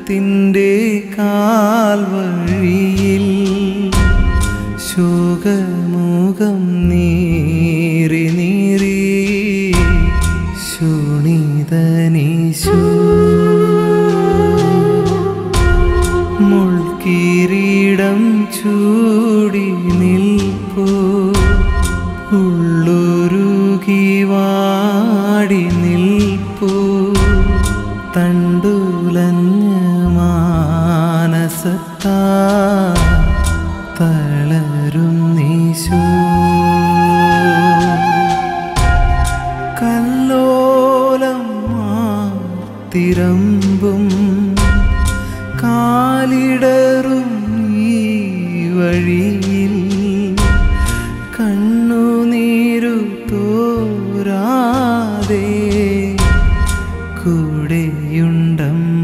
ദുഃഖത്തിൻ്റെ കാൽവഴിയിൽ ശോകമുഖം നീറി നീറി ശോണിതനീശു മുൾക്കിരീടം ചൂടി നിൽപ്പോ ഉള്ളുരുകി വാടി നിൽപ്പൂ തണ്ടുലഞ്ഞ മാനസത്താ തളരും നീശു കല്ലോലം തിരമ്പും കാലിടറും ഈ വഴിയിൽ കണ്ണുനീരു തോരാതെ കൂടെയുണ്ടമ്മ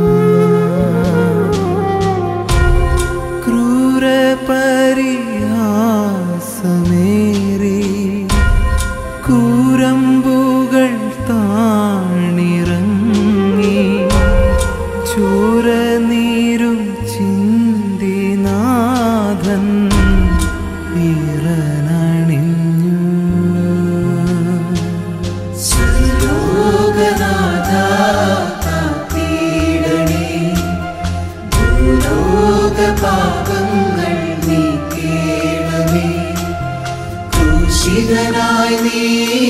ക്രൂര പരിഹാസമേറി കൂരമ്പുകൾ താണിറങ്ങി ചോര നീരും ചിന്തിനാഥൻ ഈറനണിഞ്ഞു പാപങ്ങൾ നീക്കേണമേ ക്രൂശിതനായി നീ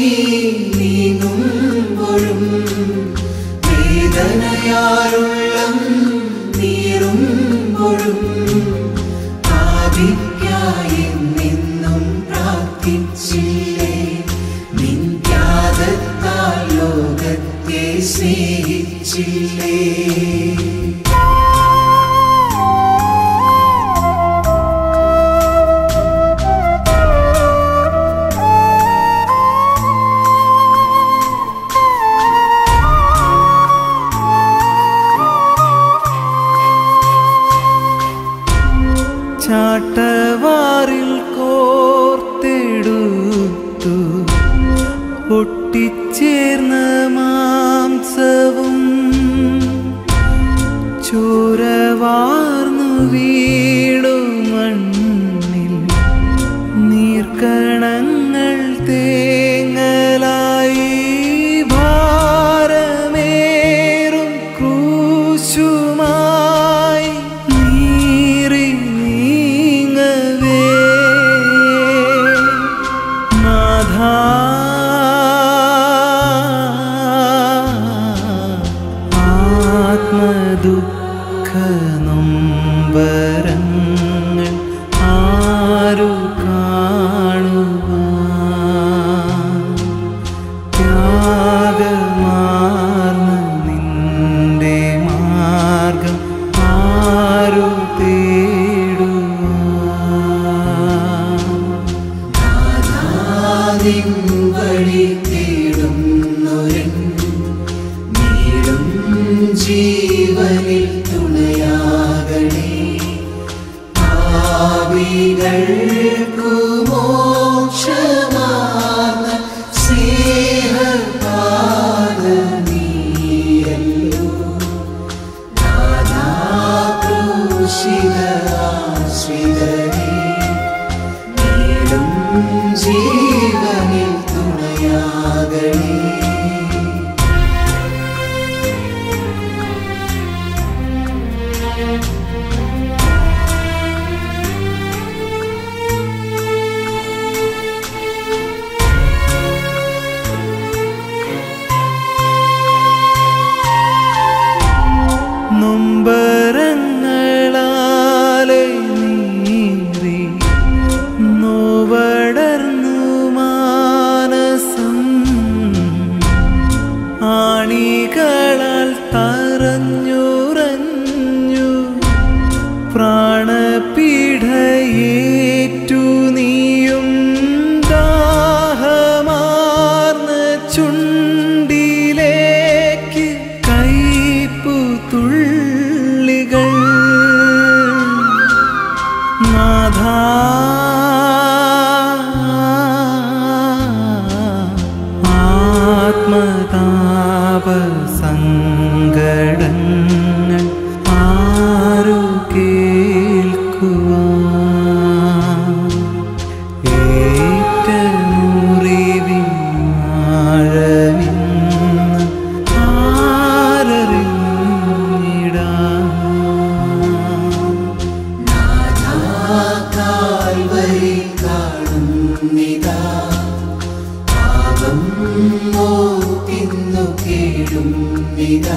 നീങ്ങുമ്പോഴും വേദനയാരുള്ളം നീറുമ്പോഴും ആദിക്കായി നിന്നും പ്രാർത്ഥിച്ചില്ലേ നിൻ ത്യാഗത്താൽ ലോകത്തെ സ്നേഹിച്ചില്ലേ ചാട്ടവാറിൽ കോർത്തെടുത്തു ഒട്ടിച്ചേർന്ന മാംസവും ചോരവാർന്നു വീണു മണ്ണിൽ നീർക്കണങ്ങൾ തേങ്ങലായി ഭാരമേറും ക്രൂശുമായി നീറി നീങ്ങവേ നാഥാ ആത്മദുഃഖ നൊമ്പരങ്ങൾ ആരു കാണുവാൻ ത്യാഗമാർന്ന നിന്റെ മാർഗം ആരു തേടുവാൻ ആദിം വഴി തേടുന്നൊരൻ നീളും ജീവനിൽ തുണയാകണേ ഭാവികൾക്കു മോക്ഷമാർന്ന സ്നേഹപാദനീയല്ലോ നാദാക്രൂശിതാശ്രിതനേ നീളും ജീവനിൽ തുണയാകണേ നൊമ്പരങ്ങളാലെ നീറി നോവടർന്നു മാനസം ആണികളാൽ തറഞ്ഞുറഞ്ഞു പ്രാണപീഠയേറ്റു നീയും ദാഹമാർന്ന ചുണ്ടിലേക്ക് കൈപ്പു തുള്ളികൾ നാഥാ ആത്മതാപ സങ്കടങ്ങൾ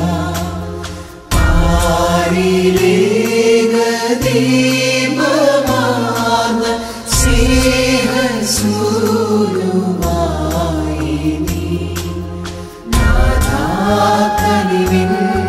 പാരിലേകദീപമാർന്ന സ്നേഹസൂനുമായി നീ നാഥാ കനിവിൻ